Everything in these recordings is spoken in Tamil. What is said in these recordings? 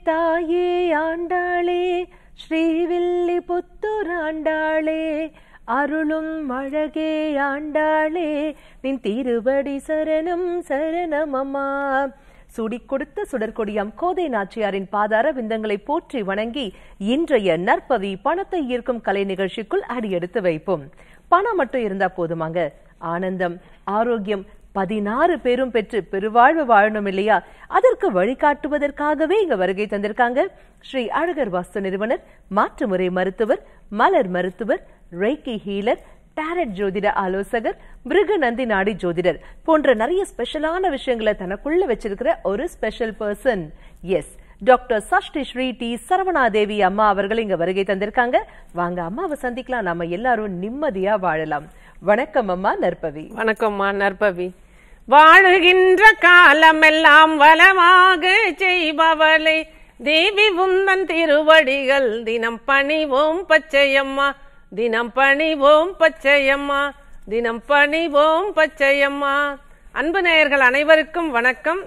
தாயே ஆண்டாளே ஸ்ரீவில்லி புத்துராண்டாளே அருளும் அழகே ஆண்டாளே நின் திருவடி சரணம் சரணமம்மா சுடி கொடுத்த சுடற்கொடியாம் கோதை நாச்சியாரின் பாதார விந்தங்களை போற்றி வணங்கி இன்றைய நற்பவி பணத்தை ஈர்க்கும் கலை நிகழ்ச்சிக்குள் அடியெடுத்து வைப்போம் பணம் மட்டும் இருந்தா போதுமாங்க ஆனந்தம் ஆரோக்கியம் பதினாறு பேரும் பெற்று பெருவாழ்வு வாழணும் இல்லையா அதற்கு வழிகாட்டுவதற்காகவே இங்க வருகை தந்திருக்காங்க ஸ்ரீ அழகர் வாஸ்து நிறுவனர் மாற்றுமுறை மருத்துவர் மலர் மருத்துவர் ரெய்கி ஹீலர் டேரட் ஜோதிட ஆலோசகர் மிருகநந்தி நாடி ஜோதிடர் போன்ற நிறைய ஸ்பெஷலான விஷயங்களை தனக்குள்ள வச்சிருக்கிற ஒரு special person S doctor Sashti Sri T Saravanadevi அம்மா அவர்கள் இங்க வருகை தந்திருக்காங்க வாங்க அம்மாவை சந்திக்கலாம் நாம எல்லாரும் நிம்மதியா வாழலாம் வணக்கம் அம்மா நற்பவி வணக்கம்மா நற்பவி வாழுகின்ற காலமெல்லாம் வளமாக செய்பவளை தேவி உந்தன் திருவடிகள் தினம் பணிவோம் பச்சையம்மா தினம் பணிவோம் பச்சையம்மா தினம் பணிவோம் பச்சையம்மா அன்பு நேயர்கள் அனைவருக்கும் வணக்கம்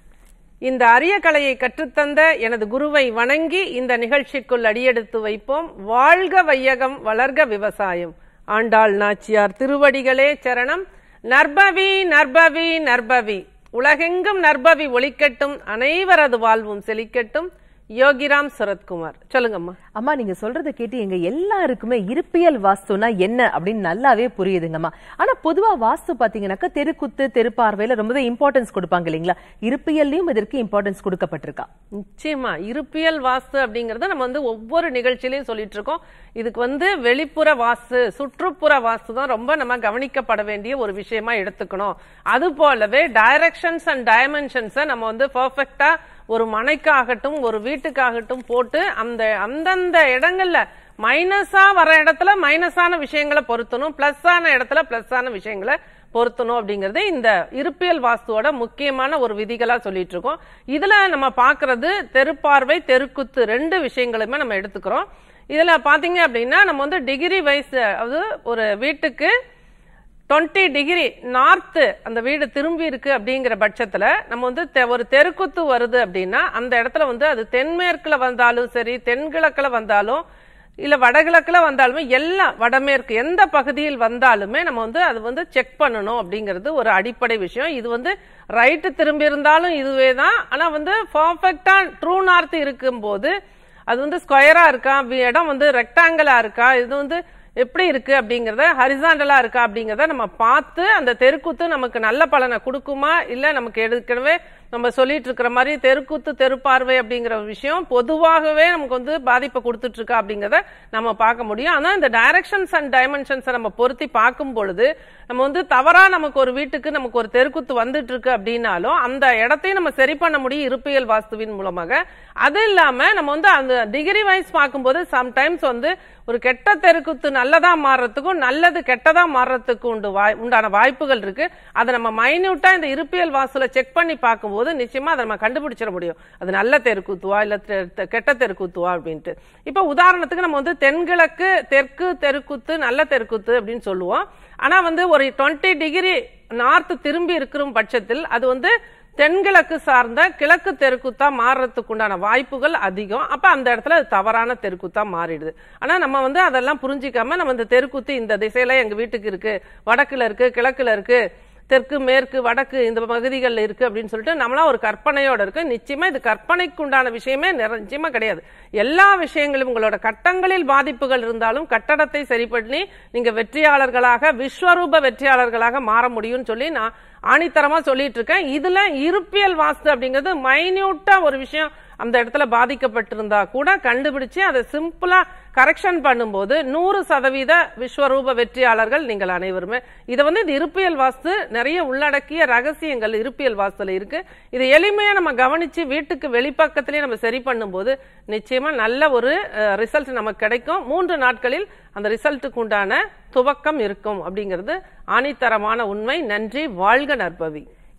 இந்த அரிய கலையை கற்றுத்தந்த எனது குருவை வணங்கி இந்த நிகழ்ச்சிக்குள் அடியெடுத்து வைப்போம் வாழ்க வையகம் வளர்க விவசாயம் ஆண்டாள் நாச்சியார் திருவடிகளே சரணம் நற்பவி நற்பவி நற்பவி உலகெங்கும் நற்பவி ஒளிக்கட்டும் அனைவரது வாழ்வும் செழிக்கட்டும் யோகிராம் சரத்குமார் சொல்லுங்கம்மா அம்மா நீங்க சொல்றதை கேட்டு எங்க எல்லாருக்குமே இருப்பியல் வாஸ்துனா என்ன அப்படின்னு நல்லாவே புரியுதுங்கம்மா ஆனா பொதுவா வாஸ்து பாத்தீங்கன்னாக்கா தெருக்குத்து தெருப்பார்வையில ரொம்பவே இம்பார்ட்டன்ஸ் கொடுப்பாங்க இல்லைங்களா இருப்பியல்லையும் இதற்கு இம்பார்ட்டன்ஸ் கொடுக்கப்பட்டிருக்கா நிச்சயமா இருப்பியல் வாஸ்து அப்படிங்கறத நம்ம வந்து ஒவ்வொரு நிகழ்ச்சியிலையும் சொல்லிட்டு இருக்கோம் இதுக்கு வந்து வெளிப்புற வாஸ்து சுற்றுப்புற வாஸ்து தான் ரொம்ப நம்ம கவனிக்கப்பட வேண்டிய ஒரு விஷயமா எடுத்துக்கணும் அது போலவே டைரக்ஷன்ஸ் அண்ட் டைமென்ஷன்ஸை நம்ம வந்து பர்ஃபெக்டா ஒரு மனைக்காகட்டும் ஒரு வீட்டுக்காகட்டும் போட்டு அந்த அந்தந்த இடங்கள்ல மைனஸா வர இடத்துல மைனஸான விஷயங்களை பொருத்தணும் பிளஸ் ஆன இடத்துல பிளஸ் ஆன விஷயங்களை பொருத்தணும் அப்படிங்கறது இந்த இருப்பியல் வாஸ்துவோட முக்கியமான ஒரு விதிகளா சொல்லிட்டு இருக்கோம் இதுல நம்ம பாக்குறது தெருப்பார்வை தெருக்குத்து ரெண்டு விஷயங்களுமே நம்ம எடுத்துக்கிறோம் இதுல பாத்தீங்க அப்படின்னா நம்ம வந்து டிகிரி வைஸ் அதாவது ஒரு வீட்டுக்கு டுவெண்ட்டி டிகிரி நார்த்து அந்த வீடு திரும்பி இருக்கு அப்படிங்கிற பட்சத்துல நம்ம வந்து தெ- ஒரு தெருக்குத்து வருது அப்படின்னா அந்த இடத்துல வந்து அது தென்மேற்குல வந்தாலும் சரி தென்கிழக்குல வந்தாலும் இல்ல வடகிழக்குல வந்தாலுமே எல்லாம் வடமேற்கு எந்த பகுதியில் வந்தாலுமே நம்ம வந்து அது வந்து செக் பண்ணணும் அப்படிங்கிறது ஒரு அடிப்படை விஷயம் இது வந்து ரைட்டு திரும்பி இருந்தாலும் இதுவே தான் ஆனா வந்து பர்ஃபெக்டா ட்ரூ நார்த் இருக்கும்போது அது வந்து ஸ்கொயரா இருக்கா வி- இடம் வந்து ரெக்டாங்கிளா இருக்கா இது வந்து எப்படி இருக்கு அப்படிங்கறத ஹரிசாண்டலா இருக்கா அப்படிங்கறத நம்ம பார்த்து அந்த தெருக்கூத்து நமக்கு நல்ல பலனை கொடுக்குமா இல்ல நமக்கு ஏற்கனவே நம்ம சொல்லிட்டு இருக்கிற மாதிரி தெருக்கூத்து தெருப்பார்வை அப்படிங்கிற ஒரு விஷயம் பொதுவாகவே நமக்கு வந்து பாதிப்பை கொடுத்துட்டு இருக்கா அப்படிங்கறத நம்ம பார்க்க முடியும் ஆனா இந்த டைரக்ஷன்ஸ் அண்ட் டைமென்ஷன்ஸை நம்ம பொருத்தி பார்க்கும் பொழுது நம்ம வந்து தவறா நமக்கு ஒரு வீட்டுக்கு நமக்கு ஒரு தெருக்குத்து வந்துட்டு இருக்கு அப்படின்னாலும் அந்த இடத்தையும் நம்ம சரி பண்ண முடியும் இருப்பியல் வாஸ்துவின் மூலமாக அது இல்லாம நம்ம வந்து அந்த டிகிரி வைஸ் பார்க்கும்போது சம்டைம்ஸ் வந்து ஒரு கெட்ட தெருக்குத்து நல்லதா மாறுறதுக்கும் நல்லது கெட்டதா மாறுறதுக்கும் உண்டு வாய்- உண்டான வாய்ப்புகள் இருக்கு அதை நம்ம மைன்யூட்டா இந்த இருப்பியல் வாசல செக் பண்ணி பார்க்கும்போது நிச்சயமா அதை நம்ம கண்டுபிடிச்சிட முடியும் அது நல்ல தெருக்குத்துவா இல்ல தெ- தெ- கெட்ட தெருக்குத்துவா அப்படின்ட்டு இப்ப உதாரணத்துக்கு நம்ம வந்து தென்கிழக்கு தெற்கு தெருக்குத்து நல்ல தெருக்குத்து அப்படின்னு சொல்லுவோம் ஆனா வந்து ஒரு டுவெண்ட்டி டிகிரி நார்த் திரும்பி இருக்கிற பட்சத்தில் அது வந்து தென்கிழக்கு சார்ந்த கிழக்கு தெருக்குத்தா மாறுறதுக்கு உண்டான வாய்ப்புகள் அதிகம் அப்ப அந்த இடத்துல அது தவறான தெருக்குத்தா மாறிடுது ஆனா நம்ம வந்து அதெல்லாம் புரிஞ்சிக்காம நம்ம இந்த தெருக்குத்து இந்த திசையில எங்க வீட்டுக்கு இருக்கு வடக்குல இருக்கு கிழக்குல இருக்கு தெற்கு மேற்கு வடக்கு இந்த பகுதிகளில் இருக்கு அப்படின்னு சொல்லிட்டு நம்மளா ஒரு கற்பனையோட இருக்கு நிச்சயமா இது கற்பனைக்கு உண்டான விஷயமே நிற- நிச்சயமா கிடையாது எல்லா விஷயங்களும் உங்களோட கட்டங்களில் பாதிப்புகள் இருந்தாலும் கட்டடத்தை சரி பண்ணி நீங்க வெற்றியாளர்களாக விஸ்வரூப வெற்றியாளர்களாக மாற முடியும்னு சொல்லி நான் ஆணித்தரமா சொல்லிட்டு இருக்கேன் இதுல இருப்பியல் வாஸ்து அப்படிங்கிறது மைன்யூட்டா ஒரு விஷயம் அந்த இடத்துல பாதிக்கப்பட்டிருந்தா கூட கண்டுபிடிச்சு அதை சிம்பிளா கரெக்ஷன் பண்ணும்போது நூறு சதவீத விஸ்வரூப வெற்றியாளர்கள் நீங்கள் அனைவருமே இதை வந்து இது இருப்பியல் வாஸ்து நிறைய உள்ளடக்கிய ரகசியங்கள் இருப்பியல் வாஸ்துல இருக்கு இது எளிமையா நம்ம கவனிச்சு வீட்டுக்கு வெளிப்பக்கத்திலேயே நம்ம சரி பண்ணும்போது நிச்சயமா நல்ல ஒரு ரிசல்ட் நமக்கு கிடைக்கும் மூன்று நாட்களில் அந்த ரிசல்ட்டுக்கு உண்டான துவக்கம் இருக்கும் அப்படிங்கிறது ஆணித்தரமான உண்மை நன்றி வாழ்க நற்பவி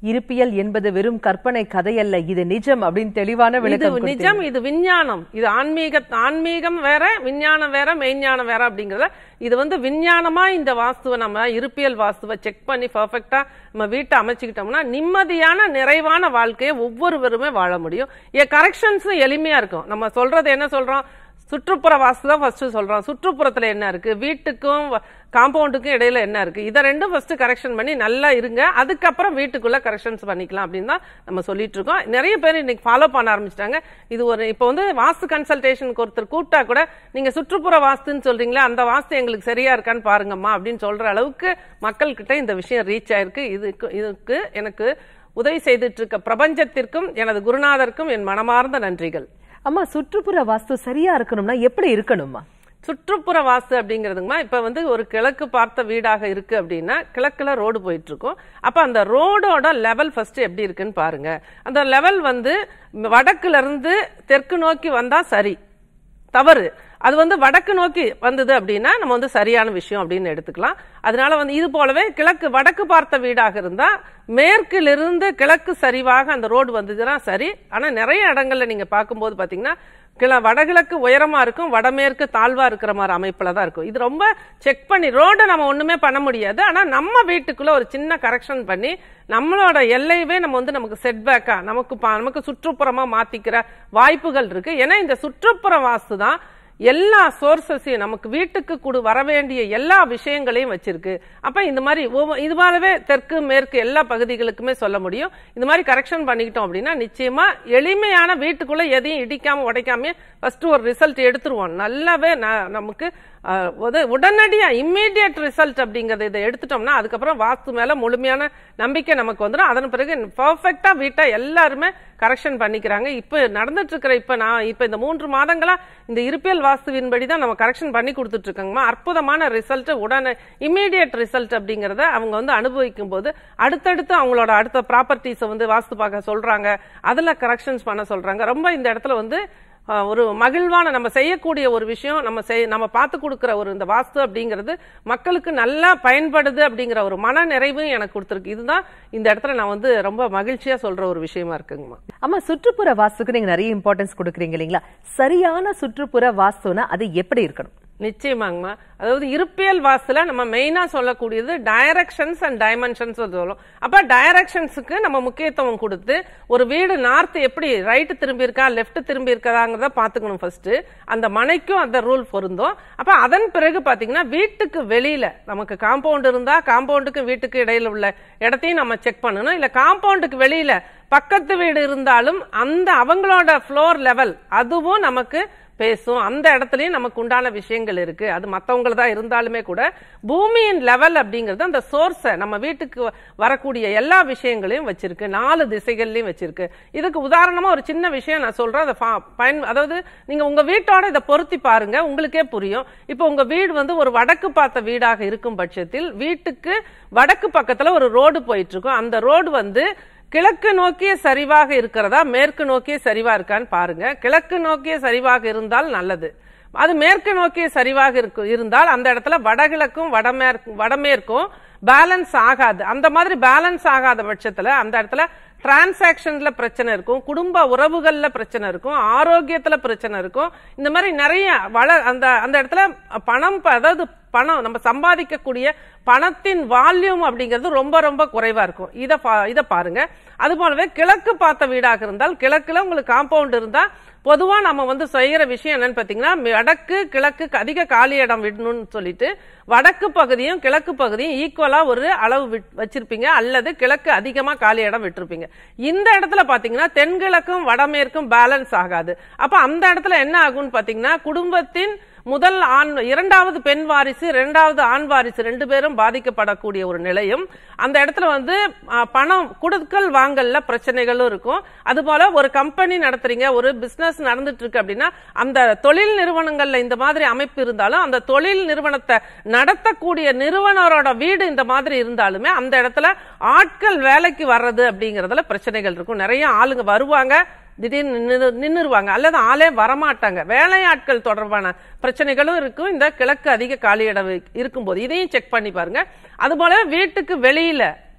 இருப்பியல் என்பது வெறும் கற்பனை கதையல்ல இது நிஜம் அப்படின்னு தெளிவான இது விளக்கம் கொடுத்தீங்க. நிஜம் இது விஞ்ஞானம் இது ஆன்மீக ஆன்மீகம் வேற விஞ்ஞானம் வேற மெய்ஞானம் வேற அப்படிங்கறத இது வந்து விஞ்ஞானமா இந்த வாஸ்துவை நம்ம இருப்பியல் வாஸ்துவை செக் பண்ணி பர்ஃபெக்டா நம்ம வீட்டை அமைச்சுக்கிட்டோம்னா நிம்மதியான நிறைவான வாழ்க்கையை ஒவ்வொருவருமே வாழ முடியும் ஏ கரெக்ஷன்ஸும் எளிமையா இருக்கும் நம்ம சொல்றது என்ன சொல்றோம் சுற்றுப்புற வாஸ்து தான் ஃபர்ஸ்ட் சொல்றோம் சுற்றுப்புறத்துல என்ன இருக்கு வீட்டுக்கும் காம்பவுண்டுக்கும் இடையில என்ன இருக்கு இதை ரெண்டும் ஃபர்ஸ்ட் கரெக்ஷன் பண்ணி நல்லா இருங்க அதுக்கப்புறம் வீட்டுக்குள்ள கரெக்ஷன்ஸ் பண்ணிக்கலாம் அப்படின்னு தான் நம்ம சொல்லிட்டு இருக்கோம் நிறைய பேர் இன்னைக்கு ஃபாலோ பண்ண ஆரம்பிச்சிட்டாங்க இது ஒரு இப்போ வந்து வாஸ்து கன்சல்டேஷனுக்கு ஒருத்தர் கூப்பிட்டா கூட நீங்க சுற்றுப்புற வாஸ்துன்னு சொல்றீங்களே அந்த வாஸ்து எங்களுக்கு சரியா இருக்கான்னு பாருங்கம்மா அப்படின்னு சொல்ற அளவுக்கு மக்கள்கிட்ட இந்த விஷயம் ரீச் ஆயிருக்கு இதுக்கு இதுக்கு எனக்கு உதவி செய்துட்டு இருக்க பிரபஞ்சத்திற்கும் எனது குருநாதருக்கும் என் மனமார்ந்த நன்றிகள் அம்மா சுற்றுப்புற வாஸ்து சரியா இருக்கணும்னா எப்படி இருக்கணும்மா சுற்றுப்புற வாஸ்து அப்படிங்கிறதுங்கம்மா இப்ப வந்து ஒரு கிழக்கு பார்த்த வீடாக இருக்கு அப்படின்னா கிழக்குல ரோடு போயிட்டு இருக்கும் அப்ப அந்த ரோடோட லெவல் ஃபர்ஸ்ட் எப்படி இருக்குன்னு பாருங்க அந்த லெவல் வந்து வடக்குல இருந்து தெற்கு நோக்கி வந்தா சரி தவறு அது வந்து வடக்கு நோக்கி வந்தது அப்படின்னா நம்ம வந்து சரியான விஷயம் அப்படின்னு எடுத்துக்கலாம் அதனால வந்து இது போலவே கிழக்கு வடக்கு பார்த்த வீடாக இருந்தா மேற்கிலிருந்து கிழக்கு சரிவாக அந்த ரோடு வந்ததுன்னா சரி ஆனா நிறைய இடங்கள்ல நீங்க பார்க்கும்போது பாத்தீங்கன்னா கிழ வடகிழக்கு உயரமா இருக்கும் வடமேற்கு தாழ்வா இருக்கிற மாதிரி அமைப்புல தான் இருக்கும் இது ரொம்ப செக் பண்ணி ரோட நம்ம ஒண்ணுமே பண்ண முடியாது ஆனா நம்ம வீட்டுக்குள்ள ஒரு சின்ன கரெக்ஷன் பண்ணி நம்மளோட எல்லையவே நம்ம வந்து நமக்கு செட்பேக்கா நமக்கு பா- நமக்கு சுற்றுப்புறமா மாத்திக்கிற வாய்ப்புகள் இருக்கு ஏன்னா இந்த சுற்றுப்புற வாஸ்து தான் எல்லா சோர்சஸையும் நமக்கு வீட்டுக்கு கொடு வர வேண்டிய எல்லா விஷயங்களையும் வச்சிருக்கு அப்ப இந்த மாதிரி ஒவ்வொ- இது மாதிரிவே தெற்கு மேற்கு எல்லா பகுதிகளுக்குமே சொல்ல முடியும் இந்த மாதிரி கரெக்ஷன் பண்ணிக்கிட்டோம் அப்படின்னா நிச்சயமா எளிமையான வீட்டுக்குள்ள எதையும் இடிக்காம உடைக்காம ஃபர்ஸ்ட் ஒரு ரிசல்ட் எடுத்துருவோம் நல்லாவே ந- நமக்கு அஹ், உத- உடனடியா இம்மீடியட் ரிசல்ட் அப்படிங்கறத இதை எடுத்துட்டோம்னா அதுக்கப்புறம் வாஸ்து மேல முழுமையான நம்பிக்கை நமக்கு வந்துடும் அதன் பிறகு பர்ஃபெக்டா வீட்டை எல்லாருமே கரெக்ஷன் பண்ணிக்கிறாங்க இப்ப நடந்துட்டு இருக்கிற இப்ப நான் இப்ப இந்த மூன்று மாதங்களா இந்த இருப்பியல் வாஸ்துவின்படி தான் நம்ம கரெக்ஷன் பண்ணி கொடுத்துட்டு இருக்கோங்கம்மா அற்புதமான ரிசல்ட் உடனே இம்மீடியட் ரிசல்ட் அப்படிங்கறத அவங்க வந்து அனுபவிக்கும் போது அடுத்தடுத்து அவங்களோட அடுத்த ப்ராப்பர்ட்டிஸை வந்து வாஸ்து பார்க்க சொல்றாங்க அதுல கரெக்ஷன்ஸ் பண்ண சொல்றாங்க ரொம்ப இந்த இடத்துல வந்து அஹ், ஒரு மகிழ்வான நம்ம செய்யக்கூடிய ஒரு விஷயம் நம்ம செய் நம்ம பார்த்து கொடுக்கிற ஒரு இந்த வாஸ்து அப்படிங்கிறது மக்களுக்கு நல்லா பயன்படுது அப்படிங்கிற ஒரு மன நிறைவும் எனக்கு கொடுத்துருக்கு இதுதான் இந்த இடத்துல நான் வந்து ரொம்ப மகிழ்ச்சியா சொல்ற ஒரு விஷயமா இருக்குங்கம்மா அம்மா சுற்றுப்புற வாஸ்துக்கு நீங்க நிறைய இம்பார்ட்டன்ஸ் கொடுக்குறீங்க இல்லைங்களா சரியான சுற்றுப்புற வாஸ்துனா அது எப்படி இருக்கணும் நிச்சயமாங்கம்மா அதாவது இருப்பியல் வாஸ்துல நம்ம மெயினா சொல்லக்கூடியது டைரக்ஷன்ஸ் அண்ட் டைமென்ஷன்ஸ் சொல்லுவோம் அப்ப டைரக்ஷன்ஸுக்கு நம்ம முக்கியத்துவம் கொடுத்து ஒரு வீடு நார்த் எப்படி ரைட் திரும்பி இருக்கா லெஃப்ட் திரும்பி இருக்கதாங்கிறத பாத்துக்கணும் ஃபர்ஸ்ட் அந்த மனைக்கும் அந்த ரூல் பொருந்தும் அப்ப அதன் பிறகு பாத்தீங்கன்னா வீட்டுக்கு வெளியில நமக்கு காம்பவுண்ட் இருந்தா காம்பவுண்டுக்கு வீட்டுக்கு இடையில உள்ள இடத்தையும் நம்ம செக் பண்ணணும் இல்ல காம்பவுண்டுக்கு வெளியில பக்கத்து வீடு இருந்தாலும் அந்த அவங்களோட ஃப்ளோர் லெவல் அதுவும் நமக்கு பேசும் அந்த இடத்துலயும் நமக்கு உண்டான விஷயங்கள் இருக்கு அது மத்தவங்களதா இருந்தாலுமே கூட பூமியின் லெவல் அப்படிங்கிறது அந்த சோர்ஸை நம்ம வீட்டுக்கு வ- வரக்கூடிய எல்லா விஷயங்களையும் வச்சிருக்கு நாலு திசைகள்லயும் வச்சிருக்கு இதுக்கு உதாரணமா ஒரு சின்ன விஷயம் நான் சொல்றேன் அதை ஃபா- பயன் அதாவது நீங்க உங்க வீட்டோட இதை பொருத்தி பாருங்க உங்களுக்கே புரியும் இப்போ உங்க வீடு வந்து ஒரு வடக்கு பார்த்த வீடாக இருக்கும் பட்சத்தில் வீட்டுக்கு வடக்கு பக்கத்துல ஒரு ரோடு போயிட்டு இருக்கும் அந்த ரோடு வந்து கிழக்கு நோக்கிய சரிவாக இருக்கிறதா மேற்கு நோக்கிய சரிவா இருக்கான்னு பாருங்க கிழக்கு நோக்கிய சரிவாக இருந்தால் நல்லது அது மேற்கு நோக்கிய சரிவாக இருக்கு இருந்தால் அந்த இடத்துல வடகிழக்கும் வடமேற்கு வடமேற்கும் பேலன்ஸ் ஆகாது அந்த மாதிரி பேலன்ஸ் ஆகாத பட்சத்துல அந்த இடத்துல டிரான்சாக்ஷன்ல பிரச்சனை இருக்கும் குடும்ப உறவுகள்ல பிரச்சனை இருக்கும் ஆரோக்கியத்துல பிரச்சனை இருக்கும் இந்த மாதிரி நிறைய வள அந்த அந்த இடத்துல பணம் ப- அதாவது பணம் நம்ம சம்பாதிக்கக்கூடிய பணத்தின் வால்யூம் அப்படிங்கிறது ரொம்ப ரொம்ப குறைவா இருக்கும் இத பா- இத பாருங்க அது போலவே கிழக்கு பார்த்த வீடாக இருந்தால் கிழக்குல உங்களுக்கு காம்பவுண்ட் இருந்தா பொதுவா நம்ம வந்து செய்யற விஷயம் என்னன்னு பாத்தீங்கன்னா வடக்கு கிழக்கு அதிக காலி இடம் விடணும்னு சொல்லிட்டு வடக்கு பகுதியும் கிழக்கு பகுதியும் ஈக்குவலா ஒரு அளவு விட்- வச்சிருப்பீங்க அல்லது கிழக்கு அதிகமா காலி இடம் விட்டிருப்பீங்க இந்த இடத்துல பாத்தீங்கன்னா தென்கிழக்கும் வடமேற்கும் பேலன்ஸ் ஆகாது அப்ப அந்த இடத்துல என்ன ஆகும்னு பாத்தீங்கன்னா குடும்பத்தின் முதல் ஆண் இரண்டாவது பெண் வாரிசு இரண்டாவது ஆண் வாரிசு ரெண்டு பேரும் பாதிக்கப்படக்கூடிய ஒரு நிலையும் அந்த இடத்துல வந்து ஆ, பணம் கொடுக்கல் வாங்கல்ல பிரச்சனைகளும் இருக்கும் அதுபோல ஒரு கம்பெனி நடத்துறீங்க ஒரு பிசினஸ் நடந்துட்டு இருக்கு அப்படின்னா அந்த தொழில் நிறுவனங்கள்ல இந்த மாதிரி அமைப்பு இருந்தாலும் அந்த தொழில் நிறுவனத்தை நடத்தக்கூடிய நிறுவனரோட வீடு இந்த மாதிரி இருந்தாலுமே அந்த இடத்துல ஆட்கள் வேலைக்கு வர்றது அப்படிங்கறதுல பிரச்சனைகள் இருக்கும் நிறைய ஆளுங்க வருவாங்க திடீர்னு நின்னு- நின்னுருவாங்க அல்லது ஆளே வரமாட்டாங்க வேலையாட்கள் தொடர்பான பிரச்சனைகளும் இருக்கும் இந்த கிழக்கு அதிக காலி இடம் இருக்கும்போது இதையும் செக் பண்ணி பாருங்க அது போல வீட்டுக்கு வெளியில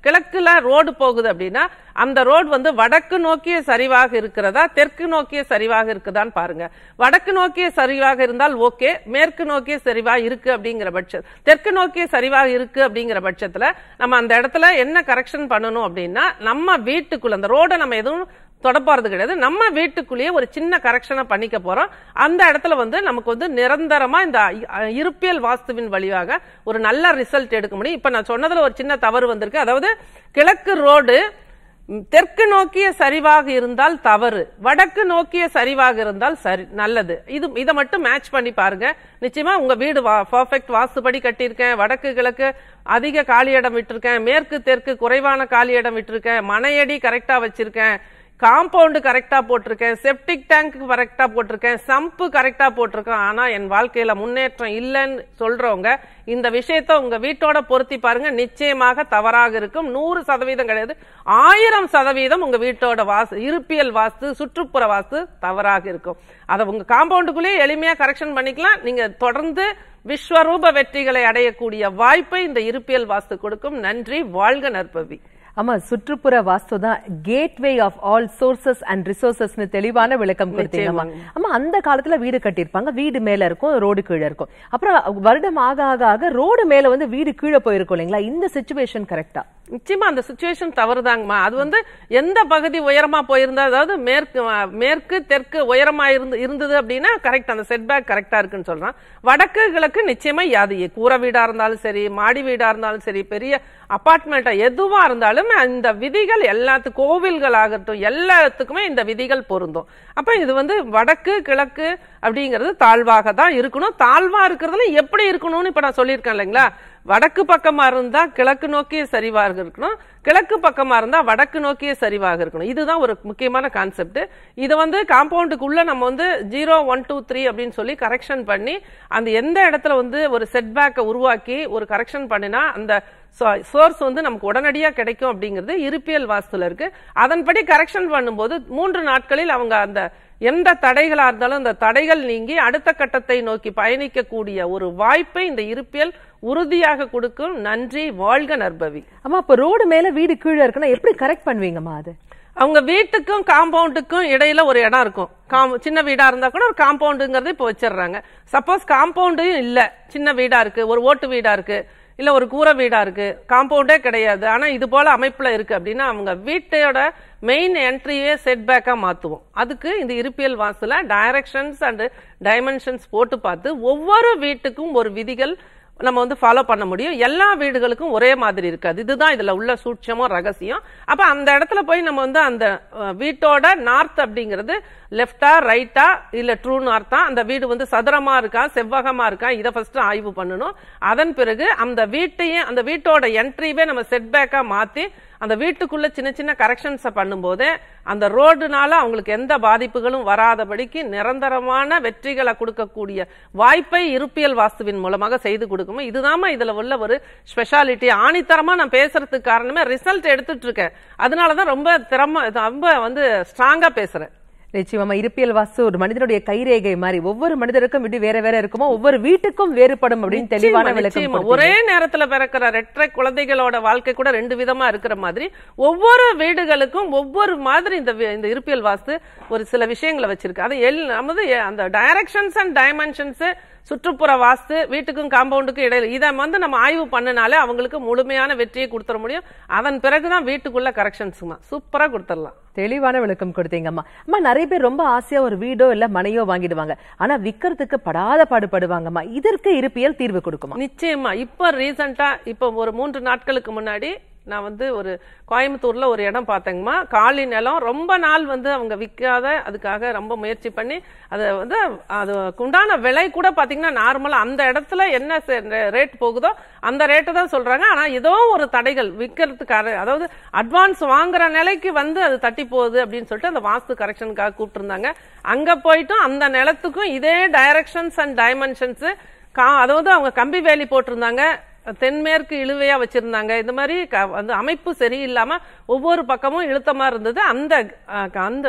கிழக்குல ரோடு போகுது அப்படின்னா அந்த ரோடு வந்து வடக்கு நோக்கிய சரிவாக இருக்கிறதா தெற்கு நோக்கிய சரிவாக இருக்குதான்னு பாருங்க வடக்கு நோக்கிய சரிவாக இருந்தால் ஓகே மேற்கு நோக்கிய சரிவா இருக்கு அப்படிங்கிற பட்சம் தெற்கு நோக்கிய சரிவாக இருக்கு அப்படிங்கிற பட்சத்துல நம்ம அந்த இடத்துல என்ன கரெக்ஷன் பண்ணணும் அப்படின்னா நம்ம வீட்டுக்குள்ள அந்த ரோட நம்ம எதுவும் தொட போறது கிடையாது நம்ம வீட்டுக்குள்ளேயே ஒரு சின்ன கரெக்ஷனை பண்ணிக்க போறோம் அந்த இடத்துல வந்து நமக்கு வந்து நிரந்தரமா இந்த அ- இருப்பியல் வாஸ்துவின் வழியாக ஒரு நல்ல ரிசல்ட் எடுக்க முடியும் இப்ப நான் சொன்னதுல ஒரு சின்ன தவறு வந்திருக்கு அதாவது கிழக்கு ரோடு ம், தெற்கு நோக்கிய சரிவாக இருந்தால் தவறு வடக்கு நோக்கிய சரிவாக இருந்தால் சரி நல்லது இது இதை மட்டும் மேட்ச் பண்ணி பாருங்க நிச்சயமா உங்க வீடு பர்ஃபெக்ட் வாஸ்துபடி கட்டியிருக்கேன் வடக்கு கிழக்கு அதிக காலி இடம் விட்டிருக்கேன் மேற்கு தெற்கு குறைவான காலி இடம் விட்டிருக்கேன் மனையடி கரெக்டா வச்சிருக்கேன் காம்பவுண்டு கரெக்டா போட்டிருக்கேன் செப்டிக் டேங்க் கரெக்டா போட்டிருக்கேன் சம்பு கரெக்டா போட்டிருக்கேன் ஆனா என் வாழ்க்கையில முன்னேற்றம் இல்லைன்னு சொல்றவங்க இந்த விஷயத்த உங்க வீட்டோட பொருத்தி பாருங்க நிச்சயமாக தவறாக இருக்கும் நூறு சதவீதம் கிடையாது ஆயிரம் சதவீதம் உங்க வீட்டோட வாஸ்து இருப்பியல் வாஸ்து சுற்றுப்புற வாஸ்து தவறாக இருக்கும் அதை உங்க காம்பவுண்டுக்குள்ளேயே எளிமையா கரெக்ஷன் பண்ணிக்கலாம் நீங்க தொடர்ந்து விஸ்வரூப வெற்றிகளை அடையக்கூடிய வாய்ப்பை இந்த இருப்பியல் வாஸ்து கொடுக்கும் நன்றி வாழ்க நற்பவி ஆமா சுற்றுப்புற வாஸ்து தான் gateway of all sources and ரிசோர்சஸ்னு தெளிவான விளக்கம் கொடுத்தீங்கம்மா ஆமா அந்த காலத்துல வீடு கட்டியிருப்பாங்க வீடு மேல இருக்கும் ரோடு கீழே இருக்கும் அப்புறம் வருடம் ஆக ஆக ஆக ரோடு மேல வந்து வீடு கீழே போயிருக்கும் இல்லைங்களா இந்த சுச்சுவேஷன் கரெக்டா நிச்சயமா அந்த சுச்சுவேஷன் தவறுதாங்கம்மா அது வந்து எந்த பகுதி உயரமா போயிருந்தா அதாவது மேற்கு அஹ், மேற்கு தெற்கு உயரமா இருந்து இருந்தது அப்படின்னா கரெக்ட் அந்த செட்பேக் கரெக்டா இருக்குன்னு சொல்றான் வடக்கு கிழக்கு நிச்சயமா அது கூரை வீடா இருந்தாலும் சரி மாடி வீடா இருந்தாலும் சரி பெரிய அபார்ட்மெண்டா எதுவா இருந்தாலும் இந்த விதிகள் எல்லாத்துக்கும் கோவில்கள் ஆகட்டும் எல்லாத்துக்குமே இந்த விதிகள் பொருந்தும் அப்ப இது வந்து வடக்கு கிழக்கு அப்படிங்கிறது தாழ்வாக தான் இருக்கணும் தாழ்வா இருக்கிறதுல எப்படி இருக்கணும்னு இப்ப நான் சொல்லியிருக்கேன் இல்லைங்களா வடக்கு பக்கமா இருந்தா கிழக்கு நோக்கிய சரிவாக இருக்கணும் கிழக்கு பக்கமா இருந்தா வடக்கு நோக்கிய சரிவாக இருக்கணும் இதுதான் ஒரு முக்கியமான கான்செப்ட் இது வந்து காம்பவுண்டுக்குள்ள நம்ம வந்து ஜீரோ ஒன் டூ த்ரீ அப்படின்னு சொல்லி கரெக்ஷன் பண்ணி அந்த எந்த இடத்துல வந்து ஒரு செட்பேக்கை உருவாக்கி ஒரு கரெக்ஷன் பண்ணினா அந்த சோர்ஸ் வந்து நமக்கு உடனடியா கிடைக்கும் அப்படிங்கிறது இருப்பியல் வாஸ்துல இருக்கு அதன்படி கரெக்ஷன் பண்ணும்போது மூன்று நாட்களில் அவங்க அந்த எந்த தடைகளா இருந்தாலும் அந்த தடைகள் நீங்கி அடுத்த கட்டத்தை நோக்கி பயணிக்கக்கூடிய ஒரு வாய்ப்பை இந்த இருப்பியல் உறுதியாக கொடுக்கும் நன்றி வாழ்க நற்பவி ஆமா இப்ப ரோடு மேல வீடு கீழே இருக்குன்னா எப்படி கரெக்ட் பண்ணுவீங்கம்மா அது அவங்க வீட்டுக்கும் காம்பவுண்டுக்கும் இடையில ஒரு இடம் இருக்கும் காம் சின்ன வீடா இருந்தா கூட ஒரு காம்பவுண்டுங்கிறது இப்போ வச்சிடுறாங்க சப்போஸ் காம்பவுண்டும் இல்ல சின்ன வீடா இருக்கு ஒரு ஓட்டு வீடா இருக்கு இல்ல ஒரு கூரை வீடா இருக்கு காம்பவுண்டே கிடையாது ஆனா இது போல அமைப்புல இருக்கு அப்படின்னா அவங்க வீட்டோட மெயின் என்ட்ரியே செட் பேக்கா மாத்துவோம் அதுக்கு இந்த இருப்பியல் வாசல டைரக்ஷன்ஸ் அண்ட் டைமென்ஷன்ஸ் போட்டு பார்த்து ஒவ்வொரு வீட்டுக்கும் ஒரு விதிகள் நம்ம வந்து ஃபாலோ பண்ண முடியும் எல்லா வீடுகளுக்கும் ஒரே மாதிரி இருக்காது இதுதான் இதுல உள்ள சூட்சமும் ரகசியம் அப்ப அந்த இடத்துல போய் நம்ம வந்து அந்த அஹ், வீட்டோட நார்த் அப்படிங்கிறது லெஃப்டா ரைட்டா இல்ல ட்ரூ நார்த்தா அந்த வீடு வந்து சதுரமா இருக்கா செவ்வகமா இருக்கா இதை ஃபர்ஸ்ட் ஆய்வு பண்ணணும் அதன் பிறகு அந்த வீட்டையும் அந்த வீட்டோட என்ட்ரிவே நம்ம செட்பேக்கா மாத்தி அந்த வீட்டுக்குள்ள சின்ன சின்ன கரெக்ஷன்ஸை பண்ணும்போது அந்த ரோடுனால அவங்களுக்கு எந்த பாதிப்புகளும் வராதபடிக்கு நிரந்தரமான வெற்றிகளை கொடுக்கக்கூடிய வாய்ப்பை இருப்பியல் வாஸ்துவின் மூலமாக செய்து கொடுக்கும் இதுதாம்மா இதுல உள்ள ஒரு ஸ்பெஷாலிட்டி ஆணித்தரமா நான் பேசுறதுக்கு காரணமே ரிசல்ட் எடுத்துட்டு இருக்கேன் அதனாலதான் ரொம்ப திறமை ரொம்ப வந்து ஸ்ட்ராங்கா பேசுறேன் நிச்சயமா இருப்பியல் வாஸ்து ஒரு மனிதனுடைய கைரேகை மாதிரி ஒவ்வொரு மனிதருக்கும் வீடு வேற வேற இருக்குமோ ஒவ்வொரு வீட்டுக்கும் வேறுபடும் அப்படின்னு தெளிவான நிச்சயமா, விளக்கம் நிச்சயமா. கொடுத்தீங்க. ஒரே நேரத்துல பிறக்கிற ரெட்டை குழந்தைகளோட வாழ்க்கை கூட ரெண்டு விதமா இருக்கிற மாதிரி ஒவ்வொரு வீடுகளுக்கும் ஒவ்வொரு மாதிரி இந்த வி- இந்த இருப்பியல் வாஸ்து ஒரு சில விஷயங்களை வச்சிருக்கு அது எல் நமது எ- அந்த டைரக்ஷன்ஸ் அண்ட் டைமென்ஷன்ஸ் சுற்றுப்புற வாஸ்து வீட்டுக்கும் காம்பவுண்டுக்கும் இடையில இதை வந்து நம்ம ஆய்வு பண்ணினாலே அவங்களுக்கு முழுமையான வெற்றியை கொடுத்துட முடியும் அதன் பிறகுதான் வீட்டுக்குள்ள கரெக்ஷன்ஸுமா சூப்பரா கொடுத்துடலாம் தெளிவான விளக்கம் கொடுத்தீங்கம்மா அம்மா நிறைய பேர் ரொம்ப ஆசையா ஒரு வீடோ இல்ல மனையோ வாங்கிடுவாங்க ஆனா விக்கிறதுக்கு படாத பாடுபடுவாங்கம்மா இதற்கு இருப்பியல் தீர்வு கொடுக்குமா நிச்சயமா இப்ப ரீசெண்டா இப்ப ஒரு மூன்று நாட்களுக்கு முன்னாடி நான் வந்து ஒரு கோயம்புத்தூர்ல ஒரு இடம் பார்த்தேங்கம்மா காலி நிலம் ரொம்ப நாள் வந்து அவங்க விற்காத அதுக்காக ரொம்ப முயற்சி பண்ணி அதை வந்து அது உண்டான விலை கூட பாத்தீங்கன்னா நார்மலா அந்த இடத்துல என்ன ரேட் போகுதோ அந்த ரேட்டு தான் சொல்றாங்க ஆனா ஏதோ ஒரு தடைகள் விற்கிறதுக்காக அதாவது அட்வான்ஸ் வாங்குற நிலைக்கு வந்து அது தட்டி போகுது அப்படின்னு சொல்லிட்டு அந்த வாஸ்து கரெக்ஷனுக்காக கூப்பிட்டுருந்தாங்க அங்க போயிட்டும் அந்த நிலத்துக்கும் இதே டைரக்ஷன்ஸ் அண்ட் டைமென்ஷன்ஸ் அதாவது அவங்க கம்பி வேலி போட்டிருந்தாங்க தென்மேற்கு இழுவையா வச்சிருந்தாங்க இந்த மாதிரி க- அந்த அமைப்பு சரியில்லாம ஒவ்வொரு பக்கமும் இழுத்தமா இருந்தது அந்த அஹ், அந்த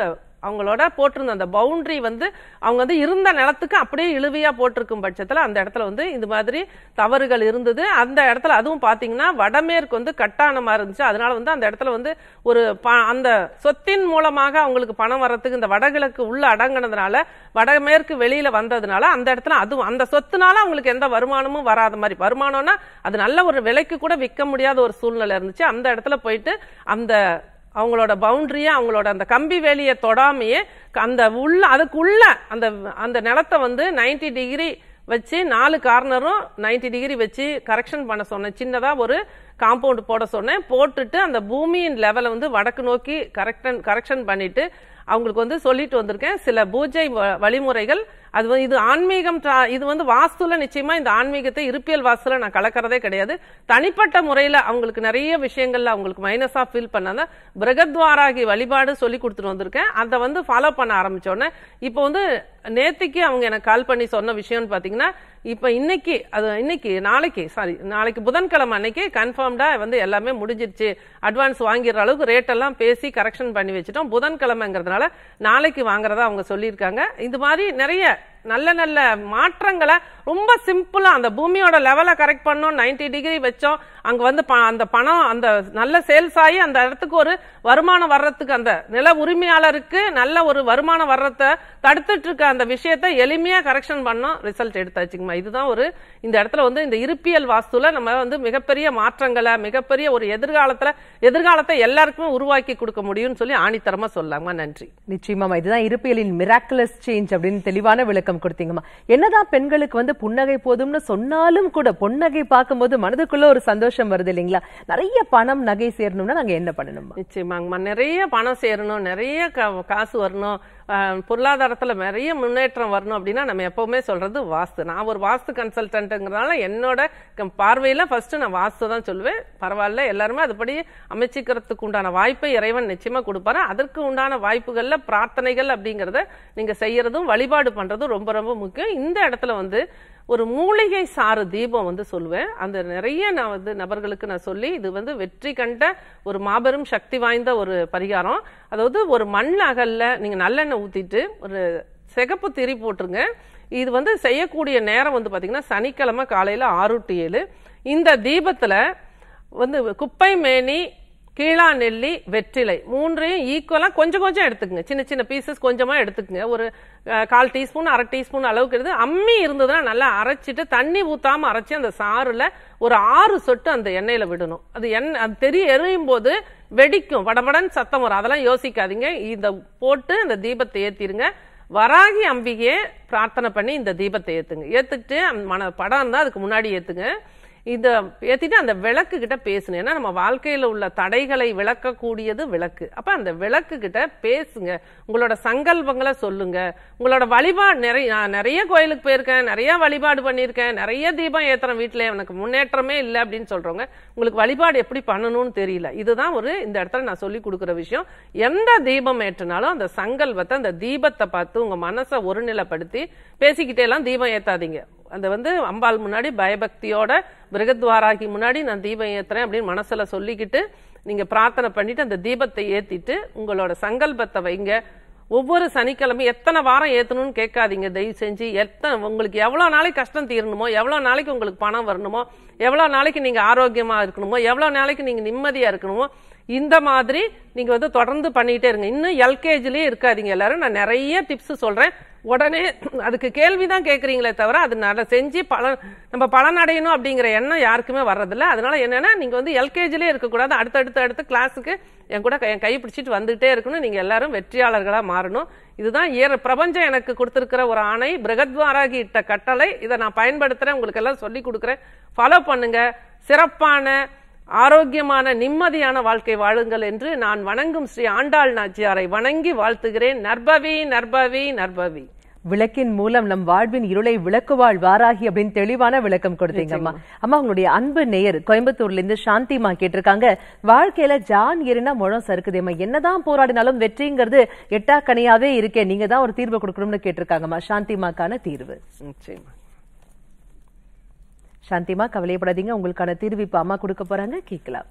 அவங்களோட போட்டிருந்த அந்த பவுண்டரி வந்து அவங்க வந்து இருந்த நிலத்துக்கு அப்படியே இழுவையா போட்டிருக்கும் பட்சத்துல அந்த இடத்துல வந்து இந்த மாதிரி தவறுகள் இருந்தது அந்த இடத்துல அதுவும் பாத்தீங்கன்னா வடமேற்கு வந்து கட்டானமா இருந்துச்சு அதனால வந்து அந்த இடத்துல வந்து ஒரு ப- அந்த சொத்தின் மூலமாக அவங்களுக்கு பணம் வர்றதுக்கு இந்த வடகிழக்கு உள்ள அடங்கினதுனால வடமேற்கு வெளியில வந்ததுனால அந்த இடத்துல அதுவும் அந்த சொத்துனால அவங்களுக்கு எந்த வருமானமும் வராத மாதிரி வருமானம்னா அது நல்ல ஒரு விலைக்கு கூட விற்க முடியாத ஒரு சூழ்நிலை இருந்துச்சு அந்த இடத்துல போயிட்டு அந்த அவங்களோட பவுண்டரியை அவங்களோட அந்த கம்பி வேலியை தொடாமையே அந்த உள்ள அதுக்கு உள்ள அந்த அந்த நிலத்தை வந்து 90 டிகிரி வச்சு நாலு கார்னரும் 90 டிகிரி வச்சு கரெக்ஷன் பண்ண சொன்னேன் சின்னதா ஒரு காம்பவுண்ட் போட சொன்னேன் போட்டுட்டு அந்த பூமியின் லெவலை வந்து வடக்கு நோக்கி கரெக்டன் கரெக்ஷன் பண்ணிட்டு அவங்களுக்கு வந்து சொல்லிட்டு வந்திருக்கேன் சில பூஜை வ- வழிமுறைகள் அது வந்து இது ஆன்மீகம் tra- இது வந்து வாஸ்துல நிச்சயமா இந்த ஆன்மீகத்தை இருப்பியல் வாஸ்துல நான் கலக்கறதே கிடையாது தனிப்பட்ட முறையில அவங்களுக்கு நிறைய விஷயங்கள்ல அவங்களுக்கு மைனஸா ஃபீல் பண்ணாத பிரகத்வாராகி வழிபாடு சொல்லி கொடுத்துட்டு வந்திருக்கேன் அதை வந்து ஃபாலோ பண்ண ஆரம்பிச்ச உடனே இப்போ வந்து நேத்திக்கு அவங்க எனக்கு கால் பண்ணி சொன்ன விஷயம்னு பாத்தீங்கன்னா இப்ப இன்னைக்கு அது இன்னைக்கு நாளைக்கு சாரி நாளைக்கு புதன்கிழமை அன்னைக்கு கன்ஃபார்ம்டா வந்து எல்லாமே முடிஞ்சிருச்சு அட்வான்ஸ் வாங்கிடுற அளவுக்கு ரேட் எல்லாம் பேசி கரெக்ஷன் பண்ணி வச்சுட்டோம் புதன்கிழமைங்கிறதுனால நாளைக்கு வாங்குறதா அவங்க சொல்லியிருக்காங்க இது மாதிரி நிறைய நல்ல நல்ல மாற்றங்களை ரொம்ப சிம்பிளா அந்த பூமியோட லெவலை கரெக்ட் பண்ணோம் 90 டிகிரி வச்சோம் அங்க வந்து ப- அந்த பணம் அந்த நல்ல சேல்ஸ் ஆகி அந்த இடத்துக்கு ஒரு வருமானம் வர்றதுக்கு அந்த நில உரிமையாளருக்கு நல்ல ஒரு வருமானம் வர்றத தடுத்துட்டு இருக்க அந்த விஷயத்தை எளிமையா கரெக்ஷன் பண்ணோம் ரிசல்ட் எடுத்தாச்சுங்கம்மா இதுதான் ஒரு இந்த இடத்துல வந்து இந்த இருப்பியல் வாஸ்துல நம்ம வந்து மிகப்பெரிய மாற்றங்களை மிகப்பெரிய ஒரு எதிர்காலத்துல எதிர்காலத்தை எல்லாருக்குமே உருவாக்கி கொடுக்க முடியும்னு சொல்லி ஆணித்தரமா சொல்லலாமா நன்றி நிச்சயமாமா இதுதான் இருப்பியலின் மிராக்குலஸ் சேஞ்ச் அப்படின்னு தெளிவான விளக்கம் கொடுத்தீங்கம்மா என்னதான் பெண்களுக்கு வந்து புன்னகை போதும்னு சொன்னாலும் கூட பொன்னகை பார்க்கும்போது மனதுக்குள்ள ஒரு சந்தோஷம் வருது இல்லைங்களா நிறைய பணம் நகை சேரணும்னா நாங்க என்ன பண்ணணுமா நிச்சயமாங்கம்மா நிறைய பணம் சேரணும் நிறைய கா- காசு வரணும் ஆஹ், பொருளாதாரத்துல நிறைய முன்னேற்றம் வரணும் அப்படின்னா நம்ம எப்பவுமே சொல்றது வாஸ்து நான் ஒரு வாஸ்து கன்சல்டன்ட்ங்கிறதுனால என்னோட கம்- பார்வையில ஃபர்ஸ்ட் நான் வாஸ்து தான் சொல்லுவேன் பரவாயில்ல எல்லாருமே அதுபடி அமைச்சிக்கிறதுக்கு உண்டான வாய்ப்பை இறைவன் நிச்சயமா கொடுப்பாரு அதற்கு உண்டான வாய்ப்புகள்ல பிரார்த்தனைகள் அப்படிங்கறத நீங்க செய்யறதும் வழிபாடு பண்றதும் ரொம்ப ரொம்ப முக்கியம் இந்த இடத்துல வந்து ஒரு மூலிகை சாறு தீபம் வந்து சொல்லுவேன் அந்த நிறைய நான் வந்து நபர்களுக்கு நான் சொல்லி இது வந்து வெற்றி கண்ட ஒரு மாபெரும் சக்தி வாய்ந்த ஒரு பரிகாரம் அதாவது ஒரு மண் அகல்ல நீங்க நல்லெண்ணெய் ஊத்திட்டு ஒரு சிகப்பு திரி போட்டுருங்க இது வந்து செய்யக்கூடிய நேரம் வந்து பாத்தீங்கன்னா சனிக்கிழமை காலையில ஆறு டு ஏழு இந்த தீபத்துல வந்து குப்பை மேனி கீழா நெல்லி வெற்றிலை மூன்றையும் ஈக்குவலா கொஞ்சம் கொஞ்சம் எடுத்துக்கங்க சின்ன சின்ன பீசஸ் கொஞ்சமா எடுத்துக்கங்க ஒரு அஹ், கால் டீஸ்பூன் அரை டீஸ்பூன் அளவுக்கு எடுத்து அம்மி இருந்ததுன்னா நல்லா அரைச்சிட்டு தண்ணி ஊத்தாம அரைச்சி அந்த சாறுல ஒரு ஆறு சொட்டு அந்த எண்ணெயில விடணும் அது எண்ணெய் அது தெரிய எரியும் போது வெடிக்கும் வடபடன்னு சத்தம் வரும் அதெல்லாம் யோசிக்காதீங்க இத போட்டு அந்த தீபத்தை ஏத்திருங்க வராகி அம்பிகையே பிரார்த்தனை பண்ணி இந்த தீபத்தை ஏத்துங்க ஏத்துட்டு அந்த மன படம் இருந்தா அதுக்கு முன்னாடி ஏத்துங்க இத ஏத்திட்டு அந்த விளக்கு கிட்ட பேசணும் ஏன்னா நம்ம வாழ்க்கையில உள்ள தடைகளை விளக்கக்கூடியது விளக்கு அப்ப அந்த விளக்கு கிட்ட பேசுங்க உங்களோட சங்கல்பங்களை சொல்லுங்க உங்களோட வழிபாடு நிறைய நான் நிறைய கோயிலுக்கு போயிருக்கேன் நிறைய வழிபாடு பண்ணியிருக்கேன் நிறைய தீபம் ஏத்துறேன் வீட்டுல எனக்கு முன்னேற்றமே இல்லை அப்படின்னு சொல்றவங்க உங்களுக்கு வழிபாடு எப்படி பண்ணணும்னு தெரியல இதுதான் ஒரு இந்த இடத்துல நான் சொல்லி கொடுக்குற விஷயம் எந்த தீபம் ஏற்றினாலும் அந்த சங்கல்பத்தை அந்த தீபத்தை பார்த்து உங்க மனசை ஒருநிலைப்படுத்தி பேசிக்கிட்டே எல்லாம் தீபம் ஏத்தாதீங்க அந்த வந்து அம்பாள் முன்னாடி பயபக்தியோட பிருகத்வாராகி முன்னாடி நான் தீபம் ஏத்துறேன் அப்படின்னு மனசுல சொல்லிக்கிட்டு நீங்க பிரார்த்தனை பண்ணிட்டு அந்த தீபத்தை ஏத்திட்டு உங்களோட சங்கல்பத்தை வைங்க ஒவ்வொரு சனிக்கிழமை எத்தனை வாரம் ஏத்தணும்னு கேட்காதீங்க தயவு செஞ்சு எத்தனை உங்களுக்கு எவ்வளவு நாளைக்கு கஷ்டம் தீரணுமோ எவ்வளவு நாளைக்கு உங்களுக்கு பணம் வரணுமோ எவ்வளவு நாளைக்கு நீங்க ஆரோக்கியமா இருக்கணுமோ எவ்வளவு நாளைக்கு நீங்க நிம்மதியா இருக்கணுமோ இந்த மாதிரி நீங்க வந்து தொடர்ந்து பண்ணிட்டே இருங்க இன்னும் எல்கேஜிலேயே இருக்காதீங்க எல்லாரும் நான் நிறைய டிப்ஸ் சொல்றேன் உடனே அதுக்கு கேள்விதான் கேட்கறீங்களே தவிர அது நட செஞ்சு பலன் நம்ம பலன் அடையணும் அப்படிங்கிற எண்ணம் யாருக்குமே வர்றதில்ல அதனால என்னன்னா நீங்க வந்து எல்கேஜிலே இருக்கக்கூடாது அடுத்தடுத்து அடுத்த கிளாஸுக்கு என் கூட என் கை பிடிச்சிட்டு வந்துட்டே இருக்கணும் நீங்க எல்லாரும் வெற்றியாளர்களா மாறணும் இதுதான் இயற பிரபஞ்சம் எனக்கு கொடுத்திருக்கிற ஒரு ஆணை பிரகத்வாராகி இட்ட கட்டளை இதை நான் பயன்படுத்துறேன் உங்களுக்கு எல்லாம் சொல்லி கொடுக்குறேன் ஃபாலோ பண்ணுங்க சிறப்பான ஆரோக்கியமான நிம்மதியான வாழ்க்கை வாழுங்கள் என்று நான் வணங்கும் ஸ்ரீ ஆண்டாள் நாச்சியாரை வணங்கி வாழ்த்துகிறேன் நற்பவி நற்பவி நற்பவி விளக்கின் மூலம் நம் வாழ்வின் இருளை விளக்குவாள் வாராகி அப்படின்னு தெளிவான விளக்கம் கொடுத்தீங்க அம்மா அம்மா உங்களுடைய அன்பு நேயர் கோயம்புத்தூர்ல இருந்து சாந்திமா கேட்டிருக்காங்க வாழ்க்கையில ஜான் ஏறினா முழம் சறுக்குதேம்மா என்னதான் போராடினாலும் வெற்றிங்கிறது எட்டா கனியாவே இருக்கே நீங்க தான் ஒரு தீர்வு கொடுக்கணும்னு கேட்டிருக்காங்கம்மா சாந்திமாக்கான தீர்வு நிச்சயமா சாந்திமா கவலையப்படாதீங்க உங்களுக்கான தீர்வு இப்ப அம்மா கொடுக்க போறாங்க கேட்கலாம்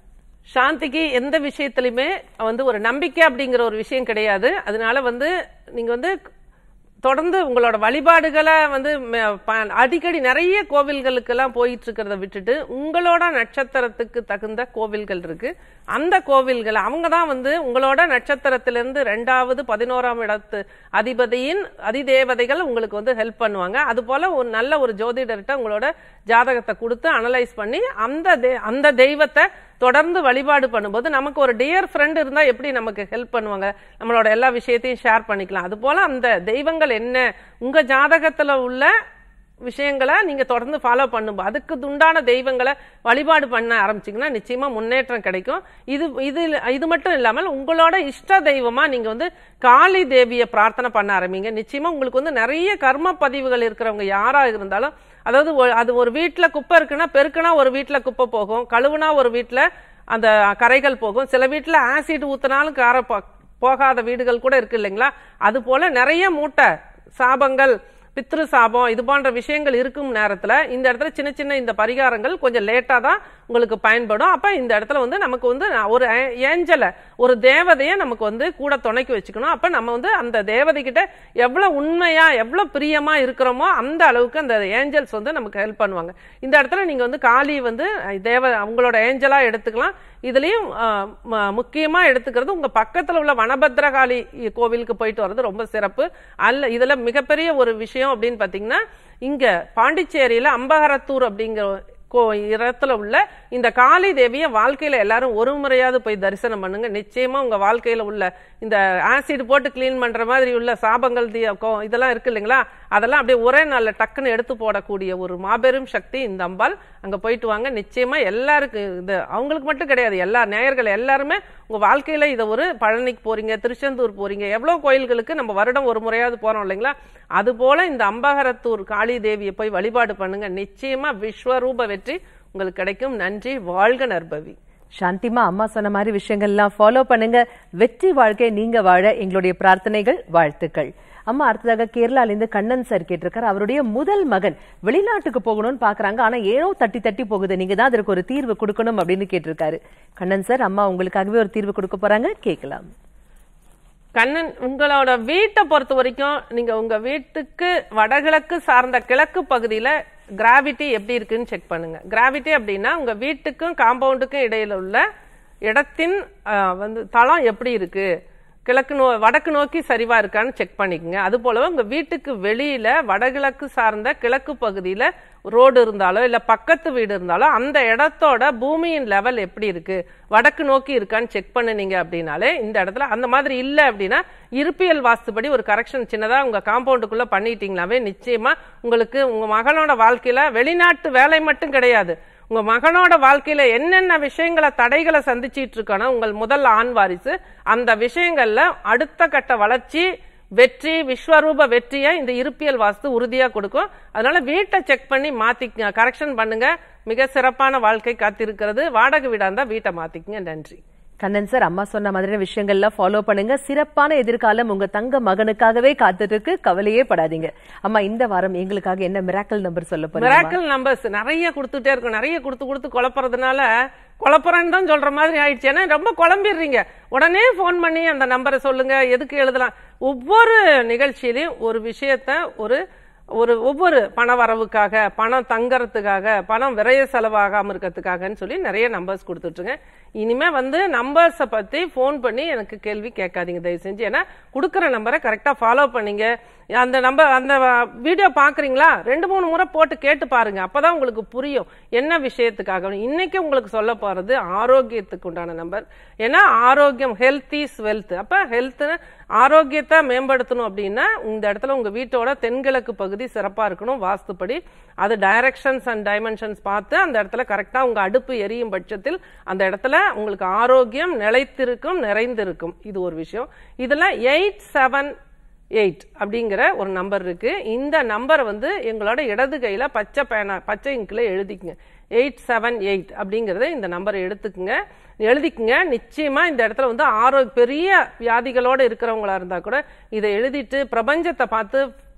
சாந்திக்கு எந்த விஷயத்திலுமே வந்து ஒரு நம்பிக்கை அப்படிங்கிற ஒரு விஷயம் கிடையாது அதனால வந்து நீங்க வந்து தொடர்ந்து உங்களோட வழிபாடுகளை வந்து ம- ப- அடிக்கடி நிறைய கோவில்களுக்கெல்லாம் போயிட்டு இருக்கிறத விட்டுட்டு உங்களோட நட்சத்திரத்துக்கு தகுந்த கோவில்கள் இருக்கு அந்த கோவில்கள் அவங்க தான் வந்து உங்களோட நட்சத்திரத்திலிருந்து ரெண்டாவது பதினோராம் இடத்து அதிபதியின் அதிதேவதைகள் உங்களுக்கு வந்து ஹெல்ப் பண்ணுவாங்க அது போல ஒரு நல்ல ஒரு ஜோதிடர்கிட்ட உங்களோட ஜாதகத்தை கொடுத்து அனலைஸ் பண்ணி அந்த தெ- அந்த தெய்வத்தை தொடர்ந்து வழிபாடு பண்ணும்போது நமக்கு ஒரு டியர் ஃப்ரெண்ட் இருந்தா எப்படி நமக்கு ஹெல்ப் பண்ணுவாங்க நம்மளோட எல்லா விஷயத்தையும் ஷேர் பண்ணிக்கலாம் அது போல அந்த தெய்வங்கள் என்ன உங்க ஜாதகத்துல உள்ள விஷயங்களை நீங்க தொடர்ந்து ஃபாலோ பண்ணும்போது அதுக்கு உண்டான தெய்வங்களை வழிபாடு பண்ண ஆரம்பிச்சீங்கன்னா நிச்சயமா முன்னேற்றம் கிடைக்கும் இது இது இது மட்டும் இல்லாமல் உங்களோட இஷ்ட தெய்வமா நீங்க வந்து காளி தேவியை பிரார்த்தனை பண்ண ஆரம்பிங்க நிச்சயமா உங்களுக்கு வந்து நிறைய கர்ம பதிவுகள் இருக்கிறவங்க யாரா இருந்தாலும் அதாவது ஒ- அது ஒரு வீட்ல குப்பை இருக்குன்னா பெருக்குனா ஒரு வீட்ல குப்பை போகும் கழுவுனா ஒரு வீட்ல அந்த கரைகள் போகும் சில வீட்ல ஆசிட் ஊத்தினாலும் கார போ- போகாத வீடுகள் கூட இருக்கு இல்லைங்களா அது போல நிறைய மூட்டை சாபங்கள் பித்ரு சாபம் இது போன்ற விஷயங்கள் இருக்கும் நேரத்துல இந்த இடத்துல சின்ன சின்ன இந்த பரிகாரங்கள் கொஞ்சம் லேட்டா தான் உங்களுக்கு பயன்படும் அப்ப இந்த இடத்துல வந்து நமக்கு வந்து ஒரு ஏஞ்சலை ஒரு தேவதையை நமக்கு வந்து கூட துணைக்கு வச்சுக்கணும் அப்ப நம்ம வந்து அந்த தேவதை கிட்ட எவ்வளவு உண்மையா எவ்வளவு பிரியமா இருக்கிறோமோ அந்த அளவுக்கு அந்த ஏஞ்சல்ஸ் வந்து நமக்கு ஹெல்ப் பண்ணுவாங்க இந்த இடத்துல நீங்க வந்து காளி வந்து அஹ், தேவ உங்களோட ஏஞ்சலா எடுத்துக்கலாம் இதுலயும் அஹ், ம- முக்கியமா எடுத்துக்கிறது உங்க பக்கத்துல உள்ள வனபத்ரகாளி கோவிலுக்கு போயிட்டு வர்றது ரொம்ப சிறப்பு அல்ல இதுல மிகப்பெரிய ஒரு விஷயம் அப்படின்னு பாத்தீங்கன்னா இங்க பாண்டிச்சேரியில அம்பகரத்தூர் அப்படிங்கிற கோ இடத்துல உள்ள இந்த காளி தேவியை வாழ்க்கையில எல்லாரும் ஒரு முறையாவது போய் தரிசனம் பண்ணுங்க நிச்சயமா உங்க வாழ்க்கையில உள்ள இந்த ஆசிட் போட்டு க்ளீன் பண்ற மாதிரி உள்ள சாபங்கள் தி- கோ- இதெல்லாம் இருக்கு இல்லைங்களா அதெல்லாம் அப்படியே ஒரே நாள்ல டக்குன்னு எடுத்து போடக்கூடிய ஒரு மாபெரும் சக்தி இந்த அம்பாள் அங்க போயிட்டு வாங்க நிச்சயமா எல்லாருக்கும் இது அவங்களுக்கு மட்டும் கிடையாது எல்லா நேயர்கள் எல்லாருமே உங்க வாழ்க்கையில இதை ஒரு பழனிக்கு போறீங்க திருச்செந்தூர் போறீங்க எவ்வளவு கோயில்களுக்கு நம்ம வருடம் ஒரு முறையாவது போறோம் இல்லைங்களா அது போல இந்த அம்பகரத்தூர் காளி தேவியை போய் வழிபாடு பண்ணுங்க நிச்சயமா விஸ்வரூப வெற்றி உங்களுக்கு கிடைக்கும் நன்றி வாழ்க நற்பவி சாந்திமா அம்மா சொன்ன மாதிரி விஷயங்கள்லாம் ஃபாலோ பண்ணுங்க வெற்றி வாழ்க்கை நீங்க வாழ எங்களுடைய பிரார்த்தனைகள் வாழ்த்துக்கள் அம்மா அடுத்ததாக கேரளால இருந்து கண்ணன் சார் கேட்டிருக்காரு அவருடைய முதல் மகன் வெளிநாட்டுக்கு போகணும்னு பாக்குறாங்க ஆனா ஏனோ தட்டி தட்டி போகுது நீங்க தான் அதற்கு ஒரு தீர்வு கொடுக்கணும் அப்படின்னு கேட்டிருக்காரு கண்ணன் சார் அம்மா உங்களுக்காகவே ஒரு தீர்வு கொடுக்க போறாங்க கேட்கலாம் கண்ணன் உங்களோட வீட்டை பொறுத்த வரைக்கும் நீங்க உங்க வீட்டுக்கு வடகிழக்கு சார்ந்த கிழக்கு பகுதியில கிராவிட்டி எப்படி இருக்குன்னு செக் பண்ணுங்க கிராவிட்டி அப்படின்னா உங்க வீட்டுக்கும் காம்பவுண்டுக்கும் இடையில உள்ள இடத்தின் ஆஹ், வந்து தளம் எப்படி இருக்கு கிழக்கு நோ வடக்கு நோக்கி சரிவா இருக்கான்னு செக் பண்ணிக்கங்க அது போலவே உங்க வீட்டுக்கு வெளியில வடகிழக்கு சார்ந்த கிழக்கு பகுதியில ரோடு இருந்தாலோ இல்ல பக்கத்து வீடு இருந்தாலோ அந்த இடத்தோட பூமியின் லெவல் எப்படி இருக்கு வடக்கு நோக்கி இருக்கான்னு செக் பண்ணுனீங்க அப்படின்னாலே இந்த இடத்துல அந்த மாதிரி இல்ல அப்படின்னா இருப்பியல் வாஸ்துபடி ஒரு கரெக்ஷன் சின்னதா உங்க காம்பவுண்டுக்குள்ள பண்ணிட்டீங்களாவே நிச்சயமா உங்களுக்கு உங்க மகனோட வாழ்க்கையில வெளிநாட்டு வேலை மட்டும் கிடையாது உங்க மகனோட வாழ்க்கையில என்னென்ன விஷயங்களை தடைகளை சந்திச்சிட்டு இருக்கானோ உங்கள் முதல் ஆண் வாரிசு அந்த விஷயங்கள்ல அடுத்த கட்ட வளர்ச்சி வெற்றி விஸ்வரூப வெற்றியை இந்த இருப்பியல் வாஸ்து உறுதியா கொடுக்கும் அதனால வீட்டை செக் பண்ணி மாத்திக்கங்க கரெக்ஷன் பண்ணுங்க மிக சிறப்பான வாழ்க்கை காத்திருக்கிறது வாடகை வீடா இருந்தா வீட்டை மாத்திக்கங்க நன்றி கண்ணன் சார் அம்மா சொன்ன மாதிரியான விஷயங்கள்லாம் ஃபாலோ பண்ணுங்க சிறப்பான எதிர்காலம் உங்க தங்க மகனுக்காகவே காத்துட்டு இருக்கு கவலையே படாதீங்க அம்மா இந்த வாரம் எங்களுக்காக என்ன மிராக்கல் நம்பர் சொல்ல போறீங்க மிராக்கிள் நம்பர்ஸ் நிறைய கொடுத்துட்டே இருக்கும் நிறைய கொடுத்து கொடுத்து குழப்பறதுனால குழப்பறேன்னு தான் சொல்ற மாதிரி ஆயிடுச்சு ஏன்னா ரொம்ப குழம்பிடுறீங்க உடனே ஃபோன் பண்ணி அந்த நம்பரை சொல்லுங்க எதுக்கு எழுதலாம் ஒவ்வொரு நிகழ்ச்சியிலையும் ஒரு விஷயத்த ஒரு ஒரு ஒவ்வொரு பண வரவுக்காக பணம் தங்கறதுக்காக பணம் விரைய செலவாகாம இருக்கிறதுக்காகன்னு சொல்லி நிறைய நம்பர்ஸ் கொடுத்துட்ருங்க இனிமே வந்து நம்பர்ஸை பத்தி ஃபோன் பண்ணி எனக்கு கேள்வி கேட்காதீங்க தயவு செஞ்சு ஏன்னா கொடுக்குற நம்பரை கரெக்டாக ஃபாலோ பண்ணீங்க அந்த நம்பர் அந்த வீடியோ பார்க்குறீங்களா ரெண்டு மூணு முறை போட்டு கேட்டு பாருங்க அப்பதான் உங்களுக்கு புரியும் என்ன விஷயத்துக்காக இன்னைக்கு உங்களுக்கு சொல்ல போறது ஆரோக்கியத்துக்கு உண்டான நம்பர் ஏன்னா ஆரோக்கியம் ஹெல்த் இஸ் வெல்த் அப்ப ஹெல்த் ஆரோக்கியத்தை மேம்படுத்தணும் அப்படின்னா இந்த இடத்துல உங்க வீட்டோட தென்கிழக்கு பகுதி சிறப்பா இருக்கணும் வாஸ்துப்படி அது டைரக்ஷன்ஸ் அண்ட் டைமென்ஷன்ஸ் பார்த்து அந்த இடத்துல கரெக்டா உங்க அடுப்பு எரியும் பட்சத்தில் அந்த இடத்துல உங்களுக்கு ஆரோக்கியம் நிலைத்திருக்கும் நிறைந்திருக்கும் இது ஒரு விஷயம் இதுல எயிட் செவன் எயிட் அப்படிங்கிற ஒரு நம்பர் இருக்கு இந்த நம்பரை வந்து எங்களோட இடது கையில பச்சை பேனா பச்சை இங்கில் எழுதிக்குங்க எயிட் செவன் எயிட் அப்படிங்கறத இந்த நம்பரை எடுத்துக்குங்க எழுதிக்குங்க நிச்சயமா இந்த இடத்துல வந்து ஆரோ பெரிய வியாதிகளோட இருக்கிறவங்களா இருந்தா கூட இதை எழுதிட்டு பிரபஞ்சத்தை பார்த்து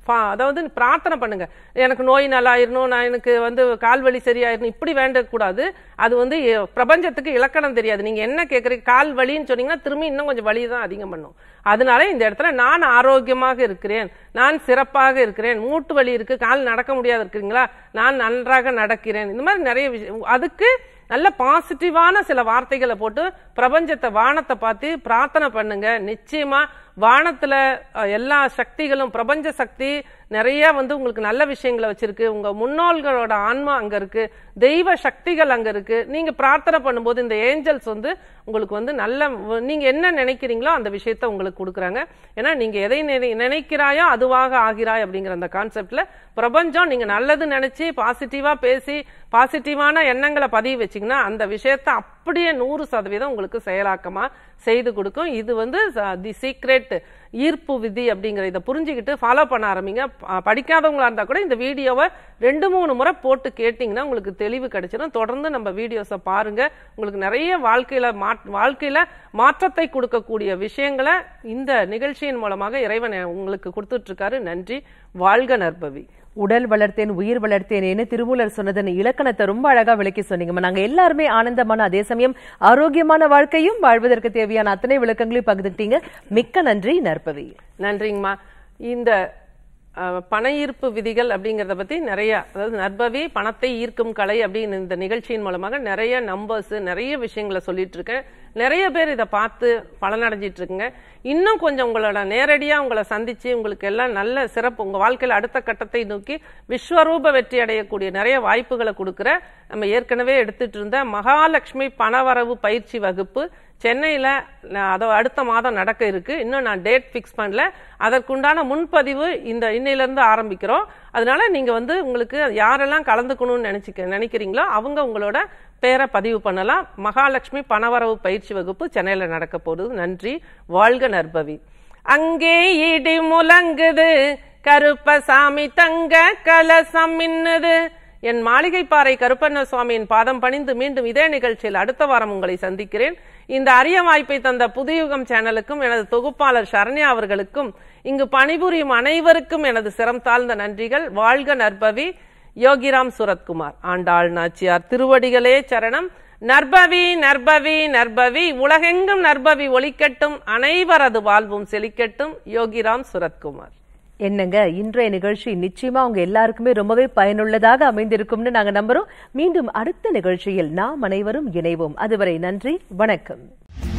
பா- அதாவது பிரார்த்தனை பண்ணுங்க எனக்கு நோய் நல்லாயிரணும் நான் எனக்கு வந்து கால்வலி சரியாயிரணும் இப்படி வேண்டக்கூடாது அது வந்து எ- பிரபஞ்சத்துக்கு இலக்கணம் தெரியாது நீங்க என்ன கேட்குறீங்க கால் வலின்னு சொன்னீங்கன்னா திரும்பி இன்னும் கொஞ்சம் வலி தான் அதிகம் பண்ணும் அதனால இந்த இடத்துல நான் ஆரோக்கியமாக இருக்கிறேன் நான் சிறப்பாக இருக்கிறேன் மூட்டு வலி இருக்கு கால் நடக்க முடியாது இருக்கிறீங்களா நான் நன்றாக நடக்கிறேன் இந்த மாதிரி நிறைய விஷயம் அதுக்கு நல்ல பாசிட்டிவான சில வார்த்தைகளை போட்டு பிரபஞ்சத்தை வானத்தை பார்த்து பிரார்த்தனை பண்ணுங்க நிச்சயமா வானத்துல அஹ், எல்லா சக்திகளும் பிரபஞ்ச சக்தி நிறைய வந்து உங்களுக்கு நல்ல விஷயங்களை வச்சிருக்கு உங்க முன்னோர்களோட ஆன்மா அங்க இருக்கு தெய்வ சக்திகள் அங்க இருக்கு நீங்க பிரார்த்தனை பண்ணும்போது இந்த ஏஞ்சல்ஸ் வந்து உங்களுக்கு வந்து நல்ல நீங்க என்ன நினைக்கிறீங்களோ அந்த விஷயத்த உங்களுக்கு கொடுக்குறாங்க ஏன்னா நீங்க எதை நினை- நினைக்கிறாயோ அதுவாக ஆகிறாய் அப்படிங்கிற அந்த கான்செப்ட்ல பிரபஞ்சம் நீங்க நல்லது நினைச்சு பாசிட்டிவா பேசி பாசிட்டிவான எண்ணங்களை பதிவு வச்சீங்கன்னா அந்த விஷயத்த அப்படியே நூறு சதவீதம் உங்களுக்கு செயலாக்கமா செய்து கொடுக்கும் இது வந்து தி சீக்ரெட் ஈர்ப்பு விதி அப்படிங்கிற இதை புரிஞ்சுக்கிட்டு ஃபாலோ பண்ண ஆரம்பிங்க ப- படிக்காதவங்களா இருந்தா கூட இந்த வீடியோவை ரெண்டு மூணு முறை போட்டு கேட்டிங்கன்னா உங்களுக்கு தெளிவு கிடைச்சிடும் தொடர்ந்து நம்ம வீடியோஸை பாருங்க உங்களுக்கு நிறைய வாழ்க்கையில மாற்- வாழ்க்கையில மாற்றத்தை கொடுக்கக்கூடிய விஷயங்களை இந்த நிகழ்ச்சியின் மூலமாக இறைவன் உங்களுக்கு கொடுத்துட்டு இருக்காரு நன்றி வாழ்க நற்பவி உடல் வளர்த்தேன் உயிர் வளர்த்தேனேன்னு திருமூலர் சொன்னதன் இலக்கணத்தை ரொம்ப அழகா விளக்கி சொன்னீங்கம்மா நாங்க எல்லாருமே ஆனந்தமான அதே சமயம் ஆரோக்கியமான வாழ்க்கையும் வாழ்வதற்கு தேவையான அத்தனை விளக்கங்களையும் பகிர்ந்துட்டீங்க மிக்க நன்றி நற்பவி நன்றிங்கம்மா இந்த அஹ், பண ஈர்ப்பு விதிகள் அப்படிங்கறத பத்தி நிறைய அதாவது நற்பவி பணத்தை ஈர்க்கும் கலை அப்படின்னு இந்த நிகழ்ச்சியின் மூலமாக நிறைய நம்பர்ஸ் நிறைய விஷயங்களை சொல்லிட்டு இருக்கேன் நிறைய பேர் இதை பார்த்து பலனடைஞ்சிட்டு இருக்குங்க இன்னும் கொஞ்சம் உங்களோட நேரடியா உங்களை சந்திச்சு உங்களுக்கு எல்லாம் நல்ல சிறப்பு உங்க வாழ்க்கையில அடுத்த கட்டத்தை நோக்கி விஸ்வரூப வெற்றி அடையக்கூடிய நிறைய வாய்ப்புகளை கொடுக்குற நம்ம ஏற்கனவே எடுத்துட்டு இருந்த மகாலட்சுமி பணவரவு பயிற்சி வகுப்பு சென்னையில நான் அதோ அடுத்த மாதம் நடக்க இருக்கு இன்னும் நான் டேட் ஃபிக்ஸ் பண்ணல அதற்குண்டான முன்பதிவு இந்த இன்னையில இருந்து ஆரம்பிக்கிறோம் அதனால நீங்க வந்து உங்களுக்கு யாரெல்லாம் கலந்துக்கணும்னு நினைச்சுக்க நினைக்கிறீங்களோ அவங்க உங்களோட பேரை பதிவு பண்ணலாம் மகாலட்சுமி பணவரவு பயிற்சி வகுப்பு சென்னையில நடக்க போகுது நன்றி வாழ்க நற்பவி அங்கே இடி முழங்குது கருப்பசாமி தங்க கலசம் மின்னுது என் மாளிகைப்பாறை கருப்பண்ண சுவாமியின் பாதம் பணிந்து மீண்டும் இதே நிகழ்ச்சியில் அடுத்த வாரம் உங்களை சந்திக்கிறேன் இந்த அரிய வாய்ப்பை தந்த புதுயுகம் சேனலுக்கும் எனது தொகுப்பாளர் சரண்யா அவர்களுக்கும் இங்கு பணிபுரியும் அனைவருக்கும் எனது சிரம் தாழ்ந்த நன்றிகள் வாழ்க நற்பவி யோகிராம் சுரத்குமார் ஆண்டாள் நாச்சியார் திருவடிகளே சரணம் நற்பவி நற்பவி நற்பவி உலகெங்கும் நற்பவி ஒலிக்கட்டும் அனைவரது வாழ்வும் செழிக்கட்டும் யோகிராம் சுரத்குமார் என்னங்க இன்றைய நிகழ்ச்சி நிச்சயமா உங்க எல்லாருக்குமே ரொம்பவே பயனுள்ளதாக அமைந்திருக்கும்னு நாங்க நம்புறோம் மீண்டும் அடுத்த நிகழ்ச்சியில் நாம் அனைவரும் இணைவோம் அதுவரை நன்றி வணக்கம்